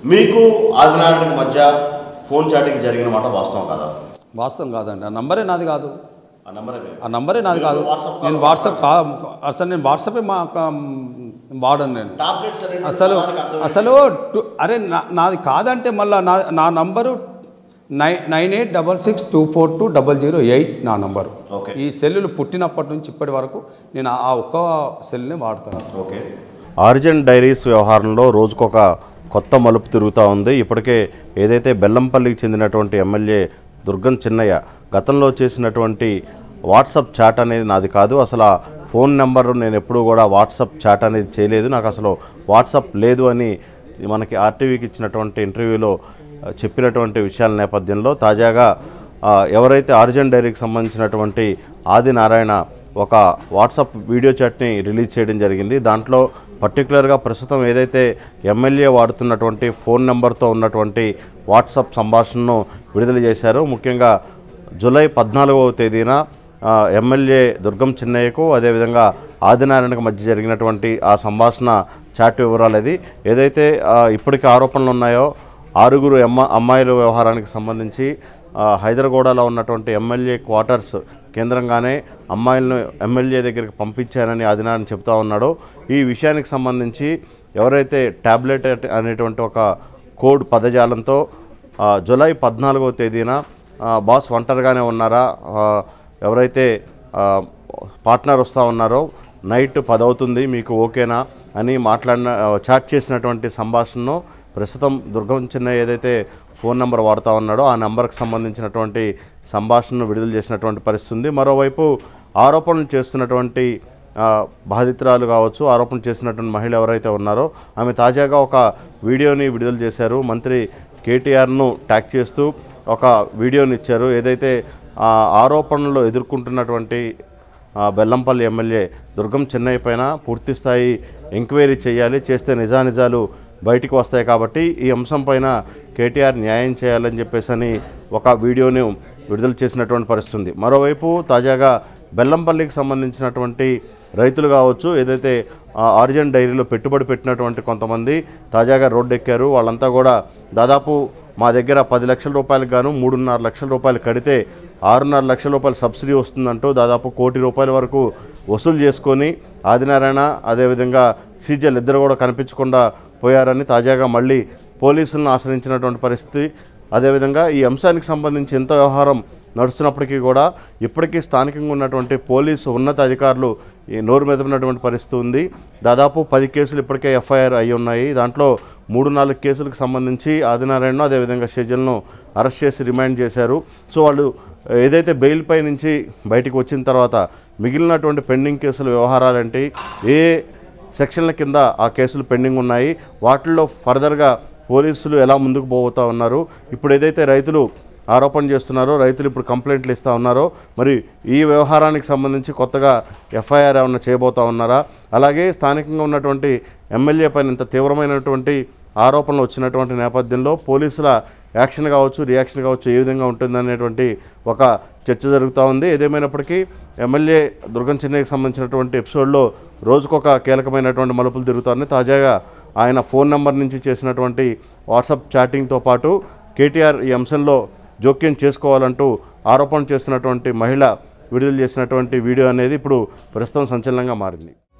మీకు ఆదినారాయణకి మధ్య phone chatting జరిగిన మాట వాస్తవం కదా వాస్తవం కాదండి ఆ నంబరే నాది కాదు ఆ నెంబరే లేదు. ఆ నంబరే నాది కాదు వాట్సాప్ నేను వాట్సాప్ కా అసలు నేను వాట్సాపే మా కా- వాడను నేను టాబ్లెట్స్ అనేటువంటి అసలు పదానికి అర్థం ఏంటి? అసలు టు- అరే నా- నాది కాదంటే మళ్ళీ నా నా number nine nine eight double six two four two double zero eight నా నంబరు ఓకే ఈ సెల్లులు పుట్టినప్పటి నుంచి ఇప్పటి వరకు నేను ఆ- ఆ ఒక్క సెల్ని వాడుతాను ఓకే ఆరిజిన్ డైరీస్ వ్యవహారంలో రోజుకొక కొత్త మలుపు తిరుగుతూ ఉంది ఇప్పటికే ఏదైతే బెల్లంపల్లికి చెందినటువంటి ఎమ్మెల్యే దుర్గం చిన్నయ్య గతంలో చేసినటువంటి వాట్సాప్ చాట్ అనేది నాది కాదు అసలు ఆ ఫోన్ నెంబర్ నేను ఎప్పుడూ కూడా వాట్సాప్ చాట్ అనేది చేయలేదు నాకు అసలు వాట్సాప్ లేదు అని మనకి ఆర్టీవీకి ఇచ్చినటువంటి ఇంటర్వ్యూలో ఆ, చెప్పినటువంటి విషయాల నేపథ్యంలో తాజాగా ఆ, ఎవరైతే ఆరిజిన్ డైరీకి సంబంధించినటువంటి ఆది నారాయణ ఒక వాట్సాప్ వీడియో చాట్ని రిలీజ్ చేయడం జరిగింది దాంట్లో పర్టికులర్గా ప్రస్తుతం ఏదైతే ఎమ్మెల్యే వాడుతున్నటువంటి ఫోన్ నెంబర్తో ఉన్నటువంటి వాట్సాప్ సంభాషణను విడుదల చేశారో ముఖ్యంగా జూలై పద్నాలుగవ తేదీన ఆ, ఎమ్మెల్యే దుర్గం చిన్నయ్యకు అదేవిధంగా ఆదినారాయణకు మధ్య జరిగినటువంటి ఆ సంభాషణ చాట్ వివరాలు అది ఏదైతే ఆ, ఇప్పటికీ ఆరోపణలు ఉన్నాయో ఆరుగురు అమ్మ అమ్మాయిల వ్యవహారానికి సంబంధించి ఆ, హైదరాబాద్లో ఉన్నటువంటి ఎమ్మెల్యే క్వార్టర్స్ కేంద్రంగానే అమ్మాయిలను ఎమ్మెల్యే దగ్గరికి పంపించారని ఆదినారాయణ చెప్తా ఉన్నాడో ఈ విషయానికి సంబంధించి ఎవరైతే ట్యాబ్లెట్ అనేటువంటి ఒక కోడ్ పదజాలంతో ఆ, జూలై పద్నాలుగవ తేదీన ఆ, బాస్ ఒంటరిగానే ఉన్నారా ఆ, ఎవరైతే ఆ, పార్ట్నర్ వస్తూ ఉన్నారో నైట్ పది అవుతుంది మీకు ఓకేనా అని మాట్లాడిన ఆ, చాట్ చేసినటువంటి సంభాషణను ప్రస్తుతం దుర్గం చిన్న ఏదైతే ఫోన్ నెంబర్ వాడుతూ ఉన్నాడో ఆ నెంబర్కి సంబంధించినటువంటి సంభాషణను విడుదల చేసినటువంటి పరిస్థితి ఉంది మరోవైపు ఆరోపణలు చేస్తున్నటువంటి ఆ, బాధితురాలు కావచ్చు ఆరోపణ చేసినటువంటి మహిళ ఎవరైతే ఉన్నారో ఆమె తాజాగా ఒక వీడియోని విడుదల చేశారు మంత్రి కేటీఆర్ను ట్యాగ్ చేస్తూ ఒక వీడియోని ఇచ్చారు ఏదైతే ఆ ఆరోపణలు ఎదుర్కొంటున్నటువంటి ఆ, బెల్లంపల్లి ఎమ్మెల్యే దుర్గం చెన్నై పైన పూర్తి స్థాయి ఎంక్వైరీ చేయాలి చేస్తే నిజానిజాలు బయటికి వస్తాయి కాబట్టి ఈ అంశం పైన కేటీఆర్ న్యాయం చేయాలని చెప్పేసి అని ఒక వీడియోని విడుదల చేసినటువంటి పరిస్థితి ఉంది మరోవైపు తాజాగా బెల్లంపల్లికి సంబంధించినటువంటి రైతులు కావచ్చు ఏదైతే ఆ, ఆరిజిన్ డైరీలో పెట్టుబడి పెట్టినటువంటి కొంతమంది తాజాగా రోడ్డు ఎక్కారు వాళ్ళంతా కూడా దాదాపు మా దగ్గర పది లక్షల రూపాయలకు గాను మూడున్నర లక్షల రూపాయలు కడితే ఆరున్నర లక్షల రూపాయలు సబ్సిడీ వస్తుందంటూ దాదాపు కోటి రూపాయల వరకు వసూలు చేసుకొని ఆదినారాయణ అదేవిధంగా సీజల్ ఇద్దరు కూడా కనిపించకుండా పోయారని తాజాగా మళ్ళీ పోలీసులను ఆశ్రయించినటువంటి పరిస్థితి అదేవిధంగా ఈ అంశానికి సంబంధించి ఎంత వ్యవహారం నడుస్తున్నప్పటికీ కూడా ఇప్పటికీ స్థానికంగా ఉన్నటువంటి పోలీసు ఉన్నత అధికారులు ఈ నోరు మెదపినటువంటి పరిస్థితి ఉంది దాదాపు పది కేసులు ఇప్పటికే ఎఫ్ఐఆర్ అయి ఉన్నాయి దాంట్లో మూడు నాలుగు కేసులకు సంబంధించి ఆదినారాయణను అదేవిధంగా షెజల్ను అరెస్ట్ చేసి రిమాండ్ చేశారు సో వాళ్ళు ఏదైతే బెయిల్పై నుంచి బయటికి వచ్చిన తర్వాత మిగిలినటువంటి పెండింగ్ కేసుల వ్యవహారాలేంటి ఏ సెక్షన్ల కింద ఆ కేసులు పెండింగ్ ఉన్నాయి వాటిల్లో ఫర్దర్గా పోలీసులు ఎలా ముందుకు పోతా ఉన్నారు ఇప్పుడు ఏదైతే రైతులు ఆరోపణ చేస్తున్నారో రైతులు ఇప్పుడు కంప్లైంట్లు ఇస్తూ ఉన్నారో మరి ఈ వ్యవహారానికి సంబంధించి కొత్తగా ఎఫ్ఐఆర్ ఏమన్నా చేయబోతా ఉన్నారా అలాగే స్థానికంగా ఉన్నటువంటి ఎమ్మెల్యే పైన ఇంత తీవ్రమైనటువంటి ఆరోపణలు వచ్చినటువంటి నేపథ్యంలో పోలీసుల యాక్షన్ కావచ్చు రియాక్షన్ కావచ్చు ఏ విధంగా ఉంటుందనేటువంటి ఒక చర్చ జరుగుతూ ఉంది ఏదేమైనప్పటికీ ఎమ్మెల్యే దుర్గం చెన్నైకి సంబంధించినటువంటి ఎపిసోడ్లో రోజుకొక కీలకమైనటువంటి మలుపులు తిరుగుతారని తాజాగా ఆయన ఫోన్ నెంబర్ నుంచి చేసినటువంటి వాట్సాప్ చాటింగ్తో పాటు కేటీఆర్ ఈ అంశంలో జోక్యం చేసుకోవాలంటూ ఆరోపణ చేస్తున్నటువంటి మహిళ విడుదల చేసినటువంటి వీడియో అనేది ఇప్పుడు ప్రస్తుతం సంచలనంగా మారింది